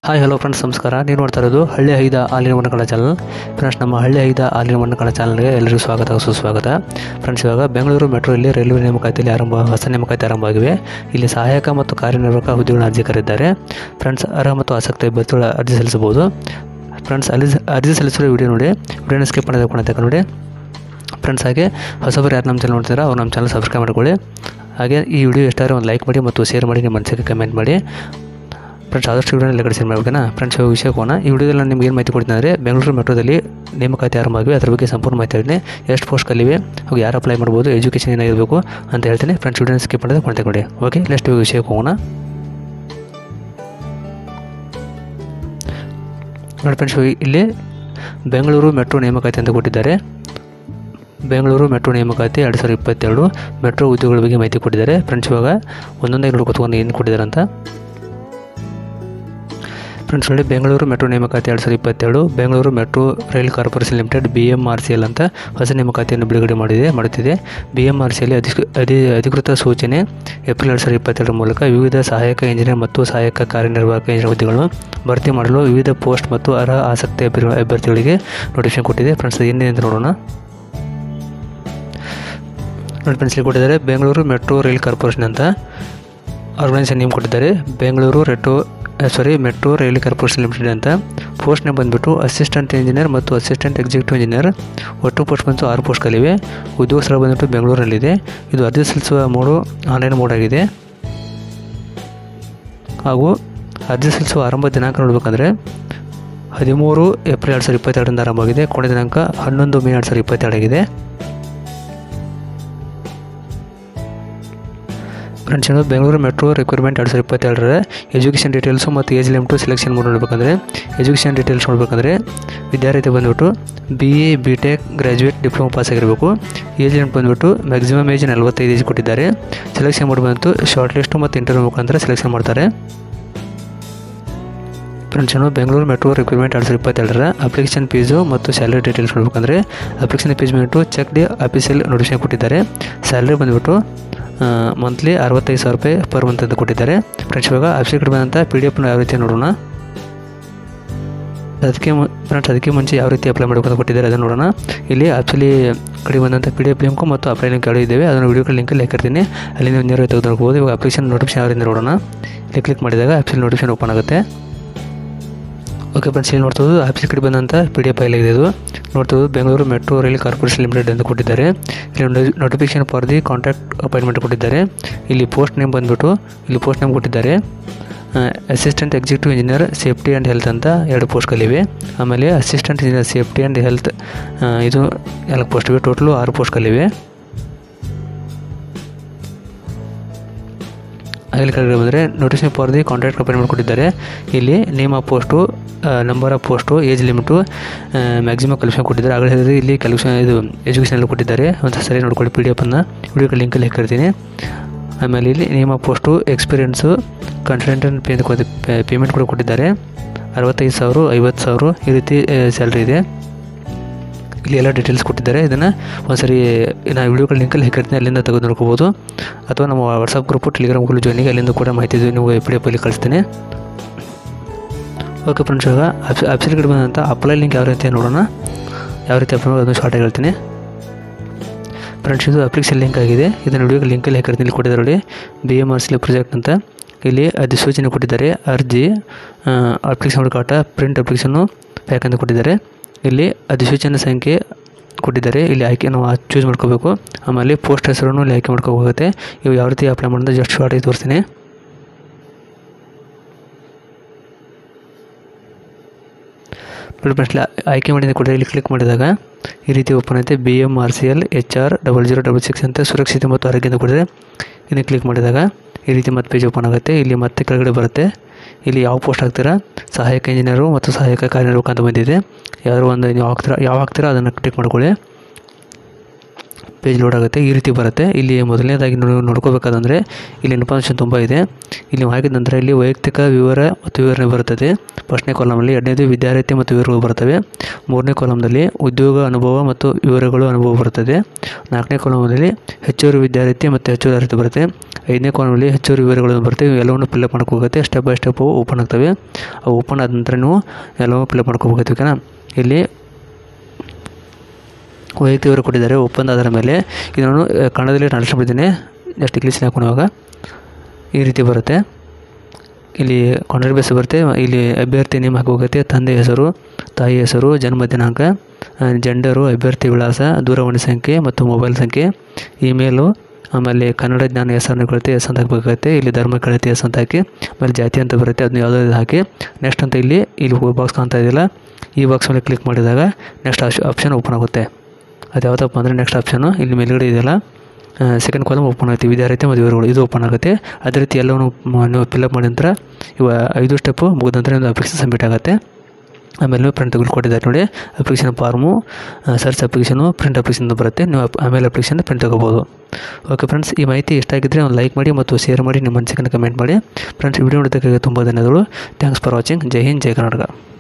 hi hello friends ನಮಸ್ಕಾರ ನೀವು ನೋಡ್ತಾ ಇರೋದು ಹಳ್ಳಿ ಐದ ಹಾಲಿನ ಮಣ್ಣುಗಳ ಚಾನಲ್ ಫ್ರೆಂಡ್ಸ್ ನಮ್ಮ ಹಳ್ಳಿ ಐದ ಹಾಲಿನ ಮಣ್ಣುಗಳ ಚಾನಲ್ಗೆ ಎಲ್ಲರಿಗೂ ಸ್ವಾಗತ ಸುಸ್ವಾಗತ ಫ್ರೆಂಡ್ಸ್ ಇವಾಗ ಬೆಂಗಳೂರು ಮೆಟ್ರೋಲ್ಲಿ ರೈಲ್ವೆ ನೇಮಕಾತಿಯಲ್ಲಿ ಆರಂಭ ಹೊಸ ನೇಮಕಾತಿ ಆರಂಭ ಆಗಿವೆ ಇಲ್ಲಿ ಸಹಾಯಕ ಮತ್ತು ಕಾರ್ಯನಿರ್ವಾಹಕ ಹುದ್ದೆಗಳನ್ನ ಅರ್ಜಿ ಕರೆದಿದ್ದಾರೆ ಫ್ರೆಂಡ್ಸ್ ಅರ್ಹ ಮತ್ತು ಆಸಕ್ತಿ ಅಭ್ಯರ್ಥಿಗಳ ಅರ್ಜಿ ಸಲ್ಲಿಸಬಹುದು ಫ್ರೆಂಡ್ಸ್ ಅಲ್ಲಿ ಅರ್ಜಿ ಸಲ್ಲಿಸಿರೋ ವಿಡಿಯೋ ನೋಡಿ ವಿಡಿಯೋನ ಸ್ಕಿಪ್ ಮಾಡೋದಕ್ಕೆ ಕೊನೆ ನೋಡಿ ಫ್ರೆಂಡ್ಸ್ ಹಾಗೆ ಹೊಸಬರು ಯಾರು ನಮ್ಮ ಚಾನಲ್ ನೋಡ್ತೀರಾ ಅವ್ರು ನಮ್ಮ ಚಾನಲ್ ಸಬ್ಸ್ಕ್ರೈಬ್ ಮಾಡ್ಕೊಳ್ಳಿ ಹಾಗೆ ಈ ವಿಡಿಯೋ ಎಷ್ಟಾದ್ರೂ ಒಂದು ಲೈಕ್ ಮಾಡಿ ಮತ್ತು ಶೇರ್ ಮಾಡಿ ನಿಮ್ಮ ಮನಸ್ಸಿಗೆ ಕಮೆಂಟ್ ಮಾಡಿ ಫ್ರೆಂಡ್ಸ್ ಆದಷ್ಟು ವಿಡಿಯೋನ ಎಲ್ಲ ಕಡೆ ಶೇರ್ ಮಾಡ್ಬೇಕೇನಾ ಫ್ರೆಂಡ್ಸ್ ಇವಾಗ ವಿಷಯಕ್ಕೆ ಹೋಗೋಣ ಈ ವಿಡಿಯೋದಲ್ಲಿ ನಾನು ನಿಮ್ಗೆ ಏನು ಮಾಹಿತಿ ಕೊಡ್ತೀನಿ ಅಂದರೆ ಬೆಂಗಳೂರು ಮೆಟ್ರೋದಲ್ಲಿ ನೇಮಕಾತಿ ಆರಂಭ ಆಗಿವೆ ಅದ್ರ ಬಗ್ಗೆ ಸಂಪೂರ್ಣ ಮಾಹಿತಿ ಹೇಳ್ತೀನಿ ಎಷ್ಟು ಪೋಸ್ಟ್ ಕಲಿವೆ ಹಾಗೂ ಯಾರು ಅಪ್ಲೈ ಮಾಡ್ಬೋದು ಎಜುಕೇಷನ್ ಏನಾಗಿರಬೇಕು ಅಂತ ಹೇಳ್ತೀನಿ ಫ್ರೆಂಡ್ಸ್ ವಿಡಿಯೋನ ಸ್ಕಿಪ್ ಮಾಡೋದು ಕೊಡ್ತಾ ಕೊಡಿ ಓಕೆ ನೆಕ್ಸ್ಟ್ ಇವಾಗ ವಿಷಯಕ್ಕೆ ಹೋಗೋಣ ನೋಡಿ ಫ್ರೆಂಡ್ಸ್ ಇಲ್ಲಿ ಬೆಂಗಳೂರು ಮೆಟ್ರೋ ನೇಮಕಾತಿ ಅಂತ ಕೊಟ್ಟಿದ್ದಾರೆ ಬೆಂಗಳೂರು ಮೆಟ್ರೋ ನೇಮಕಾತಿ ಎರಡು ಸಾವಿರದ ಇಪ್ಪತ್ತೆರಡು ಮೆಟ್ರೋ ಉದ್ಯೋಗಗಳ ಬಗ್ಗೆ ಮಾಹಿತಿ ಕೊಟ್ಟಿದ್ದಾರೆ ಫ್ರೆಂಡ್ಸ್ ಇವಾಗ ಒಂದೊಂದಾಗಿ ನೋಡ್ಕೊತ್ಕೊಂಡು ಏನು ಕೊಟ್ಟಿದ್ದಾರೆ ಅಂತ ಫ್ರೆಂಡ್ಸ್ ನೋಡಿ ಬೆಂಗಳೂರು ಮೆಟ್ರೋ ನೇಮಕಾತಿ ಎರಡು ಸಾವಿರದ ಇಪ್ಪತ್ತೆರಡು Bengaluru metro rail corporation limited B M R C L ಅಂತ ಹೊಸ ನೇಮಕಾತಿಯನ್ನು ಬಿಡುಗಡೆ ಮಾಡಿದೆ ಮಾಡುತ್ತಿದೆ B M R C L ಅಧಿಕೃ ಅಧಿ ಅಧಿಕೃತ ಸೂಚನೆ ಏಪ್ರಿಲ್ ಎರಡು ಸಾವಿರದ ಇಪ್ಪತ್ತೆರಡರ ಮೂಲಕ ವಿವಿಧ ಸಹಾಯಕ ಇಂಜಿನಿಯರ್ ಮತ್ತು ಸಹಾಯಕ ಕಾರ್ಯನಿರ್ವಾಹಕ ಇಂಜಿನಿಯರ್ ಹುದ್ದೆಗಳನ್ನು ಭರ್ತಿ ಮಾಡಲು ವಿವಿಧ ಪೋಸ್ಟ್ ಮತ್ತು ಅರ್ಹ ಆಸಕ್ತಿ ಅಭ್ಯರ್ಥಿ ಅಭ್ಯರ್ಥಿಗಳಿಗೆ ನೋಟಿಫಿಕೇಶನ್ ಕೊಟ್ಟಿದೆ ಫ್ರೆಂಡ್ಸ್ ಏನಿದೆ ಅಂತ ನೋಡೋಣ ನೋಡಿ ಫ್ರೆಂಡ್ಸ್ ಇಲ್ಲಿ ಕೊಟ್ಟಿದ್ದಾರೆ ಬೆಂಗಳೂರು ಮೆಟ್ರೋ ರೈಲ್ ಕಾರ್ಪೊರೇಷನ್ ಅಂತ ಆರ್ಗನೈಸೇಷನ್ ನೇಮ್ ಕೊಟ್ಟಿದ್ದಾರೆ Bengaluru retro sorry metro rail corporation limited ಅಂತ ಪೋಸ್ಟ್ ನೇಮ್ ಬಂದುಬಿಟ್ಟು ಅಸಿಸ್ಟೆಂಟ್ ಇಂಜಿನಿಯರ್ ಮತ್ತು ಅಸಿಸ್ಟೆಂಟ್ ಎಕ್ಸಿಕ್ಯೂಟಿವ್ ಇಂಜಿನಿಯರ್ ಒಟ್ಟು ಪೋಸ್ಟ್ ಬಂತು ಆರು ಪೋಸ್ಟ್ಗಳಿವೆ ಉದ್ಯೋಗ ಸ್ಥಳ ಬಂದುಬಿಟ್ಟು ಬೆಂಗಳೂರಲ್ಲಿದೆ ಇದು ಅರ್ಜಿ ಸಲ್ಲಿಸುವ ಮೋಡು ಆನ್ಲೈನ್ ಮೋಡ್ ಆಗಿದೆ ಹಾಗೂ ಅರ್ಜಿ ಸಲ್ಲಿಸುವ ಆರಂಭ ದಿನಾಂಕ ನೋಡಬೇಕಂದ್ರೆ ಹದಿಮೂರು ಏಪ್ರಿಲ್ ಎರಡು ಸಾವಿರದ ಇಪ್ಪತ್ತೆರಡರಿಂದ ಆರಂಭವಾಗಿದೆ ಕೊನೆ ದಿನಾಂಕ ಹನ್ನೊಂದು ಮೇ ಎರಡು ಸಾವಿರದ ಇಪ್ಪತ್ತೆರಡಾಗಿದೆ ಫ್ರೆಂಡ್ಸ್ ಏನು ಬೆಂಗಳೂರು ಮೆಟ್ರೋ ರಿಕ್ವೈರ್ಮೆಂಟ್ ಎರಡು ಸಾವಿರದ ಇಪ್ಪತ್ತೆರಡರ ಎಜುಕೇಷನ್ ಡೀಟೇಲ್ಸು ಮತ್ತು ಏಜ್ ಲಿಮಿಟು ಸೆಲೆಕ್ಷನ್ ಮಾಡಿ ನೋಡಬೇಕಂದ್ರೆ ಎಜುಕೇಷನ್ ಡೀಟೇಲ್ಸ್ ನೋಡಬೇಕಂದ್ರೆ ವಿದ್ಯಾರ್ಥಿ ಬಂದುಬಿಟ್ಟು B A B tech graduate diploma pass ಆಗಿರಬೇಕು ಏಜ್ ಲಿಮಿಟ್ ಬಂದುಬಿಟ್ಟು ಮ್ಯಾಕ್ಸಿಮಮ್ ಏಜ್ ನಲವತ್ತೈದು ಏಜ್ ಕೊಟ್ಟಿದ್ದಾರೆ ಸೆಲೆಕ್ಷನ್ ಮಾಡಿ ಬಂತು ಶಾರ್ಟ್ ಲಿಸ್ಟು ಮತ್ತು ಇಂಟರ್ವ್ಯೂ ಮುಖಾಂತರ ಸೆಲೆಕ್ಷನ್ ಮಾಡ್ತಾರೆ ಫ್ರೆಂಡ್ಸ್ ಏನು ಬೆಂಗಳೂರು ಮೆಟ್ರೋ ರಿಕ್ವೈರ್ಮೆಂಟ್ ಎರಡು ಸಾವಿರದ ಇಪ್ಪತ್ತೆರಡರ ಅಪ್ಲಿಕೇಶನ್ ಫೀಸು ಮತ್ತು ಸ್ಯಾಲರಿ ಡೀಟೇಲ್ಸ್ ನೋಡ್ಬೇಕಂದ್ರೆ ಅಪ್ಲಿಕೇಶನ್ ಫೀಸ್ ಬಂದುಬಿಟ್ಟು ಚೆಕ್ ಡಿ ಆಫೀಸಲ್ಲಿ ನೋಟಿಫಿಕೇಶನ್ ಕೊಟ್ಟಿದ್ದಾರೆ ಸ್ಯಾಲರಿ ಬಂದುಬಿಟ್ಟು ಮಂತ್ಲಿ ಅರವತ್ತೈದು ಸಾವಿರ ರೂಪಾಯಿ ಪರ್ ಮಂತ್ ಅಂತ ಕೊಟ್ಟಿದ್ದಾರೆ ಫ್ರೆಂಡ್ಸ್ ಇವಾಗ ಆಫೀಸ್ ಕಡೆ ಬಂದಂಥ ಪಿ ಡಿ ಎಫ್ನ ಯಾವ ರೀತಿ ನೋಡೋಣ ಅದಕ್ಕೆ ಫ್ರೆಂಡ್ಸ್ ಅದಕ್ಕೆ ಮುಂಚೆ ಯಾವ ರೀತಿ ಅಪ್ಲೈ ಮಾಡಬೇಕು ಅಂತ ಕೊಟ್ಟಿದ್ದಾರೆ ಅದನ್ನು ನೋಡೋಣ ಇಲ್ಲಿ ಆ್ಯಕ್ಚುಲಿ ಕಡೆ ಬಂದಂಥ ಪಿ ಡಿ ಎಫ್ ಲಿಂಕು ಮತ್ತು ಅಪ್ಲೈ ಲಿಂಕ್ ಎರಡು ಇದ್ದೇವೆ ಅದನ್ನು ವೀಡಿಯೋ ಲಿಂಕಲ್ಲಿ ಹಾಕಿರ್ತೀನಿ ಅಲ್ಲಿ ನೀವು ನೇರವಾಗಿ ತೆಗೆದು ನೋಡ್ಬೋದು ಇವಾಗ ಅಪ್ಲಿಕೇಶನ್ ನೋಟಿಫಿಕೇಶನ್ ಯಾವ ರೀತಿ ನೋಡೋಣ ಇಲ್ಲಿ ಕ್ಲಿಕ್ ಮಾಡಿದಾಗ ಆ್ಯಕ್ಚುಲಿ ನೋಟಿಫಿಕೇಶನ್ ಓಪನ್ ಆಗುತ್ತೆ ಓಕೆ ಫ್ರೆಂಡ್ಸ್ ಇಲ್ಲಿ ನೋಡ್ತದ್ದು ಆಫೀಸ್ ಕಡೆ ಬಂದಂಥ ಪಿ ಡಿ ಎಫ್ ಫೈಲ್ ಇದೆ ಇದು ನೋಡ್ತದ್ದು Bengaluru metro rail corporation limited ಅಂತ ಕೊಟ್ಟಿದ್ದಾರೆ ಇಲ್ಲಿ notification for the contact appointment ಕೊಟ್ಟಿದ್ದಾರೆ ಇಲ್ಲಿ ಪೋಸ್ಟ್ ನೇಮ್ ಬಂದುಬಿಟ್ಟು ಇಲ್ಲಿ ಪೋಸ್ಟ್ ನೇಮ್ ಕೊಟ್ಟಿದ್ದಾರೆ assistant executive engineer safety and health ಅಂತ ಎರಡು ಪೋಸ್ಟ್ಗಳಿವೆ ಆಮೇಲೆ assistant engineer safety and health ಇದು ನಾಲ್ಕು ಪೋಸ್ಟ್ ಇವೆ ಟೋಟಲು ಆರು ಪೋಸ್ಟ್ಗಳಿವೆ ಅಲ್ಲಿ ಕೆಳಗಡೆ ಬಂದರೆ notification for the contract appointment ಕೊಟ್ಟಿದ್ದಾರೆ ಇಲ್ಲಿ name of post number of post age limit maximum collection ಕೊಟ್ಟಿದ್ದಾರೆ ಆಗಲೇ ಹೇಳಿದ್ರೆ ಇಲ್ಲಿ ಕಲೆಕ್ಷನ್ ಇದು ಎಜುಕೇಷನ್ ಎಲ್ಲ ಕೊಟ್ಟಿದ್ದಾರೆ ಒಂದು ಸರಿ ನೋಡ್ಕೊಳ್ಳಿ ಪಿ ಡಿ ಎಫನ್ನು ವಿಡಿಯೋ ಲಿಂಕಲ್ಲಿ ಹಾಕಿರ್ತೀನಿ ಆಮೇಲೆ ಇಲ್ಲಿ name of post experience consultant pay payment ಕೂಡ ಕೊಟ್ಟಿದ್ದಾರೆ ಅರವತ್ತೈದು ಸಾವಿರ ಐವತ್ತು ಸಾವಿರ ಈ ರೀತಿ ಸ್ಯಾಲ್ರಿ ಇದೆ ಇಲ್ಲಿ ಎಲ್ಲ ಡೀಟೇಲ್ಸ್ ಕೊಟ್ಟಿದ್ದಾರೆ ಇದನ್ನು ಒಂದ್ಸರಿ ನಾನು ವಿಡಿಯೋಗಳ ಲಿಂಕಲ್ಲಿ ಹಾಕಿರ್ತೀನಿ ಅಲ್ಲಿಂದ ತೆಗೆದು ನೋಡ್ಕೋಬೋದು ಅಥವಾ ನಮ್ಮ ವಾಟ್ಸಪ್ ಗ್ರೂಪು ಟೆಲಿಗ್ರಾಮ್ ಗ್ರೂಪ್ ಜಾಯ್ನಿಗೆ ಅಲ್ಲಿಂದ ಕೂಡ ಮಾಹಿತಿ ನೀವು ಪಿ ಡಿ ಎಫಲ್ಲಿ ಕಳಿಸ್ತೀನಿ ಓಕೆ ಫ್ರೆಂಡ್ಸ್ ಇವಾಗ ಆಫ್ ಆಫೀಸಲ್ಲಿ ಕಡೆ ಬಂದಂಥ ಅಪ್ಲೈ ಲಿಂಕ್ ಯಾವ ರೀತಿ ನೋಡೋಣ ಯಾವ ರೀತಿ ಅಪ್ಲೈ ಮಾಡೋದು ಶಾರ್ಟಾಗಿ ಹೇಳ್ತೀನಿ ಫ್ರೆಂಡ್ಸ್ ಇದು ಅಪ್ಲಿಕೇಶನ್ ಲಿಂಕ್ ಆಗಿದೆ ಇದನ್ನು ವಿಡಿಯೋ ಲಿಂಕಲ್ಲಿ ಹಾಕಿರ್ತೀನಿ ಇಲ್ಲಿ ಕೊಟ್ಟಿದ್ದಾರೆ ನೋಡಿ B M R C project ಅಂತ ಇಲ್ಲಿ ಅಧಿಸೂಚನೆ ಕೊಟ್ಟಿದ್ದಾರೆ ಅರ್ಜಿ ಅಪ್ಲಿಕೇಶನ್ ಕಾಟ ಪ್ರಿಂಟ್ ಅಪ್ಲಿಕೇಶನ್ನು ಪ್ಯಾಕ್ ಅಂತ ಕೊಟ್ಟಿದ್ದಾರೆ ಇಲ್ಲಿ ಅಧಿಸೂಚನೆ ಸಂಖ್ಯೆ ಕೊಟ್ಟಿದ್ದಾರೆ ಇಲ್ಲಿ ಆಯ್ಕೆ ನಾವು ಚೂಸ್ ಮಾಡ್ಕೋಬೇಕು ಆಮೇಲೆ ಪೋಸ್ಟ್ ಹೆಸರನ್ನು ಇಲ್ಲಿ ಆಯ್ಕೆ ಮಾಡ್ಕೋಬೇಕಾಗುತ್ತೆ ಇವು ಯಾವ ರೀತಿ ಅಪ್ಲೈ ಮಾಡೋದು ಜಸ್ಟ್ ಶಾರ್ಟಾಗಿ ತೋರಿಸ್ತೀನಿ ನೋಡಿ ಫ್ರೆಂಡ್ಸ್ ಆಯ್ಕೆ ಮಾಡಿದ ಕೂಡ ಇಲ್ಲಿ ಕ್ಲಿಕ್ ಮಾಡಿದಾಗ ಈ ರೀತಿ ಓಪನ್ ಆಗುತ್ತೆ B M R C L H R double zero double six ಅಂತ ಸುರಕ್ಷಿತ ಮತ್ತು ಆರೋಗ್ಯ ಅಂತ ಕೊಡಿದ್ರೆ ಇದನ್ನು ಕ್ಲಿಕ್ ಮಾಡಿದಾಗ ಈ ರೀತಿ ಮತ್ತೆ ಪೇಜ್ ಓಪನ್ ಆಗುತ್ತೆ ಇಲ್ಲಿ ಮತ್ತೆ ಕೆಳಗಡೆ ಬರುತ್ತೆ ಇಲ್ಲಿ ಯಾವ ಪೋಸ್ಟ್ ಹಾಕ್ತೀರಾ ಸಹಾಯಕ ಇಂಜಿನಿಯರು ಮತ್ತು ಸಹಾಯಕ ಕಾರ್ಯನಿರ್ವಾಹಕ ಅಂತ ಬಂದಿದೆ ಯಾರು ಒಂದು ನೀವು ಹಾಕ್ತೀರಾ ಯಾವ ಹಾಕ್ತೀರಾ ಅದನ್ನು ಕ್ಲಿಕ್ ಮಾಡ್ಕೊಳ್ಳಿ ಪೇಜ್ ಲೋಡ್ ಆಗುತ್ತೆ ಈ ರೀತಿ ಬರುತ್ತೆ ಇಲ್ಲಿ ಮೊದಲನೇದಾಗಿ ನೋಡಿ ನೋಡ್ಕೋಬೇಕಾದಂದರೆ ಇಲ್ಲಿ ಇನ್ಫಾರ್ಮೇಷನ್ ತುಂಬ ಇದೆ ಇಲ್ಲಿ ನೀವು ಹಾಕಿದ ನಂತರ ಇಲ್ಲಿ ವೈಯಕ್ತಿಕ ವಿವರ ಮತ್ತು ವಿವರಣೆ ಬರುತ್ತದೆ ಫಸ್ಟ್ನೇ ಕಾಲಮಲ್ಲಿ ಎರಡನೇದು ವಿದ್ಯಾರ್ಥಿ ಮತ್ತು ವಿವರಗಳು ಬರ್ತವೆ ಮೂರನೇ ಕಾಲಮ್ನಲ್ಲಿ ಉದ್ಯೋಗ ಅನುಭವ ಮತ್ತು ವಿವರಗಳು ಅನುಭವ ಬರುತ್ತದೆ ನಾಲ್ಕನೇ ಕಾಲಮಲ್ಲಿ ಹೆಚ್ಚುವರಿ ವಿದ್ಯಾರ್ಥಿ ಮತ್ತು ಹೆಚ್ಚುವರಿ ಅರ್ಹತೆ ಬರುತ್ತೆ ಐದನೇ ಕಾಲಮಲ್ಲಿ ಹೆಚ್ಚುವರಿ ವಿವರಗಳು ಬರ್ತವೆ ಎಲ್ಲವನ್ನು ಫಿಲ್ಅಪ್ ಮಾಡ್ಕೋಗುತ್ತೆ ಸ್ಟೆಪ್ ಬೈ ಸ್ಟೆಪ್ ಓಪನ್ ಆಗ್ತವೆ ಅವು ಓಪನ್ ಆದ ನಂತರ ನೀವು ಎಲ್ಲವೂ ಫಿಲ್ಅಪ್ ಮಾಡ್ಕೋಬೇಕಾಗುತ್ತೆ ಓಕೆನಾ ಇಲ್ಲಿ ವೈಯಕ್ತಿಕ ವಿವರ ಕೊಟ್ಟಿದ್ದಾರೆ ಒಪ್ಪಂದ ಅದರ ಮೇಲೆ ಇದನ್ನು ಆ, ಕನ್ನಡದಲ್ಲಿ ಟ್ರಾನ್ಸ್ಲೇಟ್ ಮಾಡಿದ್ದೇನೆ ಜಸ್ಟ್ ಇಂಗ್ಲೀಷಲ್ಲಿ ಹಾಕೊಳ್ಳುವಾಗ ಈ ರೀತಿ ಬರುತ್ತೆ ಇಲ್ಲಿ ಕಾಂಟ್ರಾಕ್ಟ್ ಬೇಸ್ ಬರುತ್ತೆ ಇಲ್ಲಿ ಅಭ್ಯರ್ಥಿ ನೇಮ್ ಹಾಕೋಗುತ್ತೆ ತಂದೆ ಹೆಸರು ತಾಯಿ ಹೆಸರು ಜನ್ಮ ದಿನಾಂಕ ಆ, ಜೆಂಡರು ಅಭ್ಯರ್ಥಿ ವಿಳಾಸ ದೂರವಾಣಿ ಸಂಖ್ಯೆ ಮತ್ತು ಮೊಬೈಲ್ ಸಂಖ್ಯೆ ಇಮೇಲು ಆಮೇಲೆ ಕನ್ನಡ ಜ್ಞಾನ ಹೆಸರನ್ನು ಕಳಿತೆ ಎಸ್ ಅಂತ ಹಾಕಬೇಕಾಗುತ್ತೆ ಇಲ್ಲಿ ಧರ್ಮ ಕಳಿತೆ ಎಸ್ ಅಂತ ಹಾಕಿ ಆಮೇಲೆ ಜಾತಿ ಅಂತ ಬರುತ್ತೆ ಅದನ್ನ ಯಾವುದಾದ್ರು ಹಾಕಿ ನೆಕ್ಸ್ಟ್ ಅಂತ ಇಲ್ಲಿ ಇಲ್ಲಿ ಬಾಕ್ಸ್ ಕಾಣ್ತಾ ಇದೆಯಲ್ಲ ಈ ಬಾಕ್ಸ್ ಮೇಲೆ ಕ್ಲಿಕ್ ಮಾಡಿದಾಗ ನೆಕ್ಸ್ಟ್ ಆಪ್ಷನ್ ಓಪನ್ ಆಗುತ್ತೆ ಅದು ಯಾವುದಪ್ಪ ಅಂದರೆ ನೆಕ್ಸ್ಟ್ ಆಪ್ಷನು ಇಲ್ಲಿ ಮೇಲ್ಗಡೆ ಇದೆಯಲ್ಲ ಸೆಕೆಂಡ್ ಕಾಲಮ್ ಓಪನ್ ಆಗುತ್ತೆ ವಿದ್ಯಾರ್ಥಿ ಮತ್ತು ವಿವರಗಳು ಇದು ಓಪನ್ ಆಗುತ್ತೆ ಅದೇ ರೀತಿ ಎಲ್ಲವನ್ನು ಮ- ನೀವು ಫಿಲ್ಅಪ್ ಮಾಡಿದ ನಂತರ ಇವ ಐದು ಸ್ಟೆಪ್ಪು ಮುಗಿದ ನಂತರ ಒಂದು ಅಪ್ಲಿಕೇಶನ್ ಸಬ್ಮಿಟ್ ಆಗುತ್ತೆ ಆಮೇಲೆ ಪ್ರಿಂಟ್ ಕೊಟ್ಟಿದ್ದಾರೆ ನೋಡಿ application form search application print application ಅಂತ ಬರುತ್ತೆ ನೀವು ಅಪ್- ಆಮೇಲೆ ಅಪ್ಲಿಕೇಶನ್ ಪ್ರಿಂಟ್ ತಗೋಬೋದು ಓಕೆ ಫ್ರೆಂಡ್ಸ್ ಈ ಮಾಹಿತಿ ಇಷ್ಟ ಆಗಿದ್ದರೆ ಒಂದು ಲೈಕ್ ಮಾಡಿ ಮತ್ತು ಶೇರ್ ಮಾಡಿ ನಿಮ್ಮ ಮನಸ್ಸಿಗೆ ಕಮೆಂಟ್ ಮಾಡಿ ಫ್ರೆಂಡ್ಸ್ ವಿಡಿಯೋ ನೋಡೋದಕ್ಕೆ ತುಂಬ ಧನ್ಯವಾದಗಳು ಥ್ಯಾಂಕ್ಸ್ ಫಾರ್ ವಾಚಿಂಗ್ ಜೈ ಹಿಂದ್ ಜೈ ಕರ್ನಾಟಕ